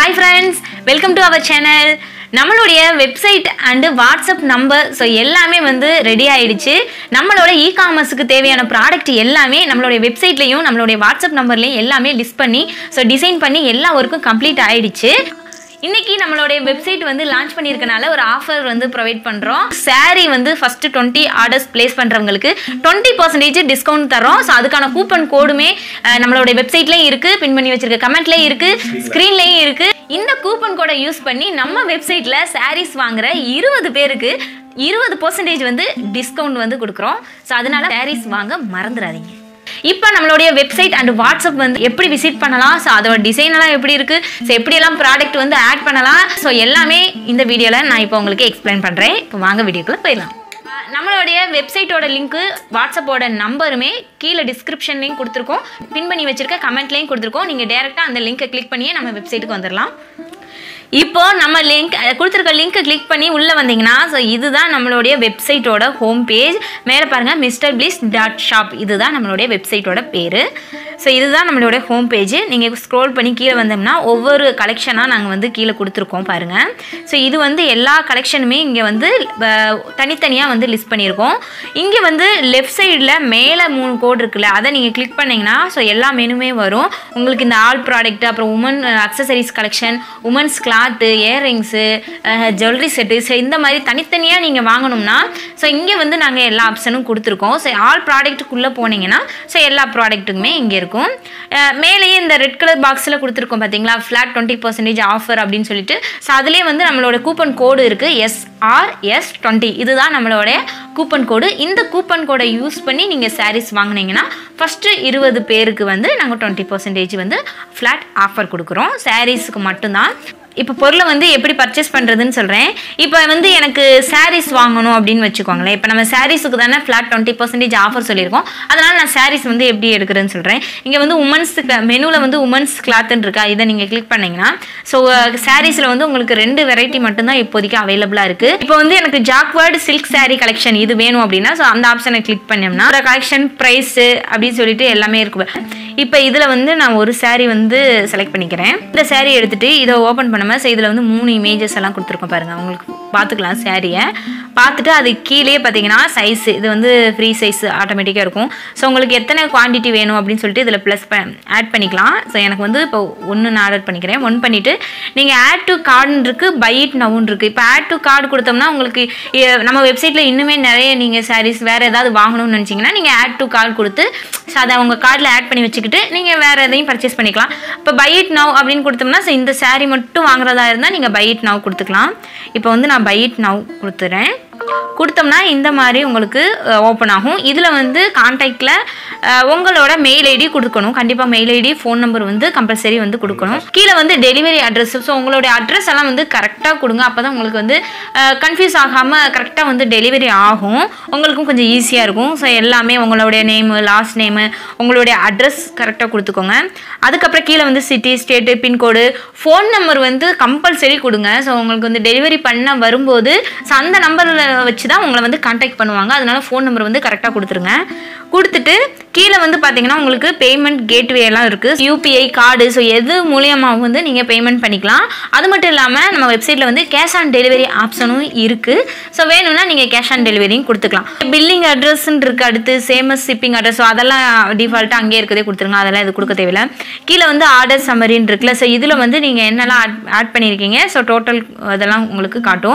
hi friends welcome to our channel நம்மளுடைய website and WhatsApp number so எல்லாமே வந்து ready ஆயிடுச்சு நம்மளோட இ காமர்ஸுக்கு தேவையான ப்ராடக்ட் எல்லாமே நம்மளுடைய வெப்சைட்லேயும் நம்மளுடைய வாட்ஸ்அப் நம்பர்லேயும் எல்லாமே லிஸ்ட் பண்ணி ஸோ டிசைன் பண்ணி எல்லா ஒர்க்கும் கம்ப்ளீட் ஆயிடுச்சு இன்னைக்கு நம்மளுடைய வெப்சைட் வந்து லான்ச் பண்ணியிருக்கனால ஒரு ஆஃபர் வந்து ப்ரொவைட் பண்ணுறோம் saree வந்து ஃபர்ஸ்ட் டுவெண்ட்டி ஆர்டர்ஸ் பிளேஸ் பண்ணுறவங்களுக்கு டுவெண்ட்டி பர்சன்டேஜ் டிஸ்கவுண்ட் தரோம் ஸோ அதுக்கான கூப்பன் கோடுமே அஹ், நம்மளுடைய வெப்சைட்லேயும் இருக்குது பின் பண்ணி வச்சிருக்க கமெண்ட்லேயும் இருக்குது ஸ்க்ரீன்லேயும் இருக்குது இந்த கூப்பன் கோடை யூஸ் பண்ணி நம்ம வெப்சைட்டில் sarees வாங்குற இருபது பேருக்கு இருபது பர்சன்டேஜ் வந்து டிஸ்கவுண்ட் வந்து கொடுக்குறோம் ஸோ அதனால sarees வாங்க மறந்துடாதீங்க இப்போ நம்மளுடைய வெப்சைட் அண்ட் வாட்ஸ்அப் வந்து எப்படி விசிட் பண்ணலாம் ஸோ அதோட டிசைன் எல்லாம் எப்படி இருக்கு ஸோ எப்படியெல்லாம் ப்ராடக்ட் வந்து ஆட் பண்ணலாம் ஸோ எல்லாமே இந்த வீடியோவில் நான் இப்போ உங்களுக்கு எக்ஸ்பிளைன் பண்ணுறேன் இப்போ வாங்க வீடியோக்குள்ள போயிடலாம் அஹ் நம்மளுடைய வெப்சைட்டோட லிங்க்கு வாட்ஸ்அப்போட நம்பருமே கீழே டிஸ்கிரிப்ஷன்லையும் கொடுத்துருக்கோம் பின் பண்ணி வச்சிருக்க கமெண்ட்லையும் கொடுத்துருக்கோம் நீங்கள் டேரெக்டாக அந்த லிங்கை கிளிக் பண்ணியே நம்ம வெப்சைட்டுக்கு வந்துடலாம் இப்போ நம்ம லிங்க் கொடுத்துருக்க லிங்க்கை கிளிக் பண்ணி உள்ளே வந்தீங்கன்னா ஸோ இதுதான் நம்மளுடைய வெப்சைட்டோட ஹோம் பேஜ் மேலே பாருங்கள் மிஸ்டர் பிளிஸ் டாட் ஷாப் இதுதான் நம்மளுடைய வெப்சைட்டோட பேர் ஸோ இதுதான் நம்மளுடைய ஹோம் பேஜ் நீங்கள் ஸ்க்ரோல் பண்ணி கீழே வந்தோம்னா ஒவ்வொரு கலெக்ஷனாக நாங்கள் வந்து கீழே கொடுத்துருக்கோம் பாருங்கள் ஸோ இது வந்து எல்லா கலெக்ஷனுமே இங்கே வந்து அஹ், தனித்தனியாக வந்து லிஸ்ட் பண்ணியிருக்கோம் இங்கே வந்து லெஃப்ட் சைடில் மேலே மூணு கோட் இருக்குல்ல அதை நீங்கள் கிளிக் பண்ணிங்கன்னா ஸோ எல்லா மெனுமே வரும் உங்களுக்கு இந்த ஆல் ப்ராடக்ட் அப்புறம் women accessories collection women's cloth earrings jewellery set so இந்த மாதிரி தனித்தனியாக நீங்கள் வாங்கணும்னா ஸோ இங்கே வந்து நாங்கள் எல்லா ஆப்ஷனும் கொடுத்துருக்கோம் ஸோ ஆல் ப்ராடக்ட்டுக்குள்ளே போனீங்கன்னா ஸோ எல்லா ப்ராடக்ட்டுக்குமே இங்கே இருக்கும் அஹ் மேலேயே இந்த ரெட் கலர் பாக்ஸில் கொடுத்துருக்கோம் பார்த்தீங்களா ஃப்ளாட் டுவெண்ட்டி பர்சன்டேஜ் ஆஃபர் அப்படின்னு சொல்லிட்டு ஸோ அதுலேயே வந்து நம்மளோட கூப்பன் கோடு இருக்குது எஸ்ஆர்எஸ் டுவெண்ட்டி இதுதான் நம்மளோட கூப்பன் கோடு இந்த கூப்பன் கோடை யூஸ் பண்ணி நீங்கள் sarees வாங்குனீங்கன்னா ஃபஸ்ட்டு இருபது பேருக்கு வந்து நாங்கள் டுவெண்ட்டி பர்சன்டேஜ் வந்து ஃப்ளாட் ஆஃபர் கொடுக்குறோம் சாரீஸ்க்கு மட்டும்தான் இப்போ பொருளை வந்து எப்படி பர்ச்சேஸ் பண்ணுறதுன்னு சொல்கிறேன் இப்போ வந்து எனக்கு sarees வாங்கணும் அப்படின்னு வச்சுக்கோங்களேன் இப்போ நம்ம சாரீஸுக்கு தானே ஃப்ளாட் டுவெண்ட்டி பர்சன்டேஜ் ஆஃபர் சொல்லியிருக்கோம் அதனால் நான் sarees வந்து எப்படி எடுக்கிறேன்னு சொல்கிறேன் இங்கே வந்து உமன்ஸ் மெனுவில் வந்து உமன்ஸ் கிளாத்துன்னு இருக்கா இதை நீங்கள் கிளிக் பண்ணீங்கன்னா ஸோ சாரீஸில் வந்து உங்களுக்கு ரெண்டு வெரைட்டி மட்டும்தான் இப்போதைக்கு அவைலபிளாக இருக்குது இப்போ வந்து எனக்கு ஜாக்வர்டு சில்க் saree கலெக்ஷன் இது வேணும் அப்படின்னா ஸோ அந்த ஆப்ஷனை கிளிக் பண்ணோம்னா கலெக்ஷன் ப்ரைஸு அப்படின்னு சொல்லிட்டு எல்லாமே இருக்கு இப்போ இதில் வந்து நான் ஒரு saree வந்து செலக்ட் பண்ணிக்கிறேன் இந்த saree எடுத்துட்டு இதை ஓப்பன் பண்ணாமல் ஸோ இதில் வந்து மூணு இமேஜஸ் எல்லாம் கொடுத்துருக்கோம் பாருங்கள் உங்களுக்கு பார்த்துக்கலாம் சாரியை பார்த்துட்டு அது கீழே பார்த்தீங்கன்னா சைஸ் இது வந்து ஃப்ரீ சைஸ் ஆட்டோமேட்டிக்காக இருக்கும் ஸோ உங்களுக்கு எத்தனை குவான்டிட்டி வேணும் அப்படின்னு சொல்லிட்டு இதில் ப்ளஸ் ஆட் பண்ணிக்கலாம் ஸோ எனக்கு வந்து இப்போ ஒன்று நான் ஆர்டர் பண்ணிக்கிறேன் ஒன் பண்ணிவிட்டு நீங்கள் ஆட் டு கார்டுன்னு இருக்குது பை இட் நவுன் இருக்குது இப்போ ஆட் டு கார்டு கொடுத்தோம்னா உங்களுக்கு எ- நம்ம வெப்சைட்டில் இன்னுமே நிறைய நீங்கள் சாரீஸ் வேறு ஏதாவது வாங்கணும்னு நினச்சிங்கன்னா நீங்கள் ஆட் டு கார்டு கொடுத்து ஸோ அதை உங்கள் கார்டில் ஆட் பண்ணி வச்சுக்கிட்டு நீங்கள் வேறு எதையும் பர்ச்சேஸ் பண்ணிக்கலாம் இப்போ பை இட் நவ் அப்படின்னு கொடுத்தோம்னா ஸோ இந்த saree மட்டும் வாங்குறதா இருந்தால் நீங்கள் பை இட் நவ் கொடுத்துக்கலாம் இப்போ வந்து நான் பை இட் நவ் கொடுத்துறேன் கொடுத்தோம்னா இந்த மாதிரி உங்களுக்கு ஓப்பன் ஆகும் இதில் வந்து கான்டாக்டில் உங்களோட மெயில் ஐடி கொடுக்கணும் கண்டிப்பாக மெயில் ஐடி ஃபோன் நம்பர் வந்து கம்பல்சரி வந்து கொடுக்கணும் கீழே வந்து டெலிவரி அட்ரஸ் ஸோ உங்களுடைய அட்ரஸ் எல்லாம் வந்து கரெக்டாக கொடுங்க அப்போ தான் உங்களுக்கு வந்து கன்ஃபியூஸ் ஆகாமல் கரெக்டாக வந்து டெலிவரி ஆகும் உங்களுக்கும் கொஞ்சம் ஈஸியாக இருக்கும் ஸோ எல்லாமே உங்களுடைய நேமு லாஸ்ட் நேமு உங்களுடைய அட்ரஸ் கரெக்டாக கொடுத்துக்கோங்க அதுக்கப்புறம் கீழே வந்து city state pincode phone number வந்து கம்பல்சரி கொடுங்க ஸோ உங்களுக்கு வந்து டெலிவரி பண்ண வரும்போது ஸோ அந்த நம்பரில் வச்சு தான் உங்களை வந்து காண்டாக்ட் பண்ணுவாங்க அதனால ஃபோன் நம்பர் வந்து கரெக்டாக கொடுத்துருங்க கொடுத்துட்டு கீழே வந்து பார்த்தீங்கன்னா உங்களுக்கு பேமெண்ட் கேட்வே எல்லாம் இருக்குது யூபிஐ கார்டு ஸோ எது மூலியமாக வந்து நீங்கள் பேமெண்ட் பண்ணிக்கலாம் அது மட்டும் இல்லாமல் நம்ம வெப்சைட்டில் வந்து கேஷ் ஆன் டெலிவரி ஆப்ஷனும் இருக்குது ஸோ வேணும்னா நீங்கள் கேஷ் ஆன் டெலிவரியும் கொடுத்துக்கலாம் பில்லிங் அட்ரஸ்ன்னு இருக்குது அடுத்து சேமஸ் ஷிப்பிங் அட்ரஸ் ஸோ அதெல்லாம் டிஃபால்ட்டாக அங்கேயே இருக்கதே கொடுத்துருங்க அதெல்லாம் இது கொடுக்க தேவையில்ல கீழே வந்து ஆர்டர் சம்மரின்னு இருக்குல்ல ஸோ இதில் வந்து நீங்கள் என்னெல்லாம் ஆட் ஆட் பண்ணியிருக்கீங்க ஸோ டோட்டல் அதெல்லாம் உங்களுக்கு காட்டும்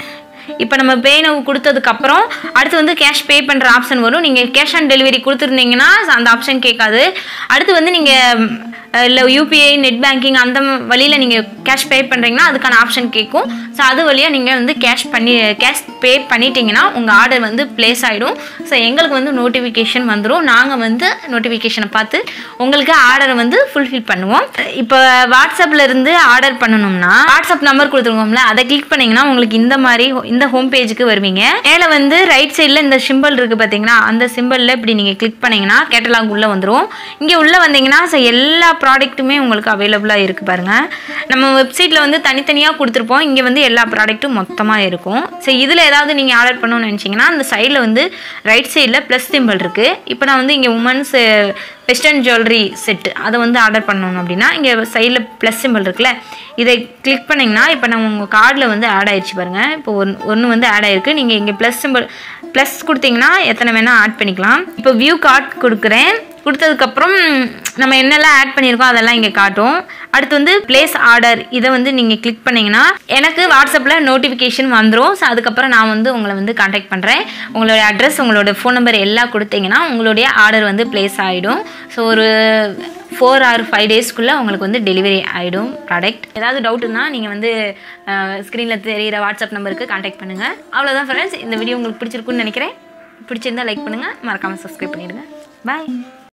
இப்போ நம்ம பேனவு கொடுத்ததுக்கப்புறம் அடுத்து வந்து கேஷ் பே பண்ணுற ஆப்ஷன் வரும் நீங்கள் கேஷ் ஆன் டெலிவரி கொடுத்துருந்தீங்கன்னா அந்த ஆப்ஷன் கேட்காது அடுத்து வந்து நீங்கள் இல்லை யூபிஐ நெட் பேங்கிங் அந்த வழியில் நீங்கள் கேஷ் பே பண்ணுறீங்கன்னா அதுக்கான ஆப்ஷன் கேட்கும் ஸோ அது வழியாக நீங்கள் வந்து கேஷ் பண்ணி கேஷ் பே பண்ணிட்டீங்கன்னா உங்கள் ஆர்டர் வந்து ப்ளேஸ் ஆகிடும் ஸோ எங்களுக்கு வந்து நோட்டிஃபிகேஷன் வந்துடும் நாங்கள் வந்து நோட்டிஃபிகேஷனை பார்த்து உங்களுக்கு ஆர்டரை வந்து ஃபுல்ஃபில் பண்ணுவோம் இப்போ வாட்ஸ்அப்பில் இருந்து ஆர்டர் பண்ணணும்னா வாட்ஸ்அப் நம்பர் கொடுத்துருக்கோம்ல அதை கிளிக் பண்ணீங்கன்னா உங்களுக்கு இந்த மாதிரி இந்த ஹோம் பேஜுக்கு வருவீங்க மேலே வந்து ரைட் சைடில் இந்த சிம்பிள் இருக்குது பார்த்தீங்கன்னா அந்த சிம்பிளில் இப்படி நீங்கள் கிளிக் பண்ணீங்கன்னா கேட்டலாக் உள்ளே வந்துடும் இங்கே உள்ளே வந்தீங்கன்னா ஸோ எல்லா ப்ராடக்ட்டுமே உங்களுக்கு அவைலபிளாக இருக்குது பாருங்கள் நம்ம வெப்சைட்டில் வந்து தனித்தனியாக கொடுத்துருப்போம் இங்கே வந்து எல்லா ப்ராடக்ட்டும் மொத்தமாக இருக்கும் ஸோ இதில் ஏதாவது நீங்கள் ஆர்டர் பண்ணணும்னு நினச்சிங்கன்னா அந்த சைடில் வந்து ரைட் சைடில் ப்ளஸ் சிம்பிள் இருக்குது இப்போ நான் வந்து இங்கே உமன்ஸ் வெஸ்டர்ன் ஜுவல்லரி செட்டு அதை வந்து ஆர்டர் பண்ணணும் அப்படின்னா இங்கே சைடில் ப்ளஸ் சிம்பிள் இருக்குல்ல இதை கிளிக் பண்ணிங்கன்னா இப்போ நம்ம உங்கள் கார்டில் வந்து ஆட் ஆயிடுச்சு பாருங்கள் இப்போ ஒன் ஒன்று வந்து ஆட் ஆயிருக்கு நீங்கள் இங்கே ப்ளஸ் சிம்பிள் ப்ளஸ் கொடுத்தீங்கன்னா எத்தனை வேணால் ஆட் பண்ணிக்கலாம் இப்போ வியூ கார்ட் கொடுக்குறேன் கொடுத்ததுக்கப்புறம் நம்ம என்னெல்லாம் ஆட் பண்ணியிருக்கோம் அதெல்லாம் இங்கே காட்டும் அடுத்து வந்து பிளேஸ் ஆர்டர் இதை வந்து நீங்கள் கிளிக் பண்ணிங்கன்னா எனக்கு வாட்ஸ்அப்பில் நோட்டிஃபிகேஷன் வந்துடும் ஸோ அதுக்கப்புறம் நான் வந்து உங்களை வந்து காண்டாக்ட் பண்ணுறேன் உங்களோட அட்ரஸ் உங்களோட ஃபோன் நம்பர் எல்லாம் கொடுத்தீங்கன்னா உங்களுடைய ஆர்டர் வந்து பிளேஸ் ஆகிடும் ஸோ ஒரு ஃபோர் ஆர் ஃபைவ் டேஸ்க்குள்ளே உங்களுக்கு வந்து டெலிவரி ஆகிடும் ப்ராடக்ட் ஏதாவது டவுட்டுன்னா நீங்கள் வந்து ஸ்க்ரீனில் தெரியிற வாட்ஸ்அப் நம்பருக்கு காண்டாக்ட் பண்ணுங்கள் அவ்வளோதான் ஃப்ரெண்ட்ஸ் இந்த வீடியோ உங்களுக்கு பிடிச்சிருக்குன்னு நினைக்கிறேன் பிடிச்சிருந்தா லைக் பண்ணுங்கள் மறக்காமல் சப்ஸ்கிரைப் பண்ணிடுங்க பாய்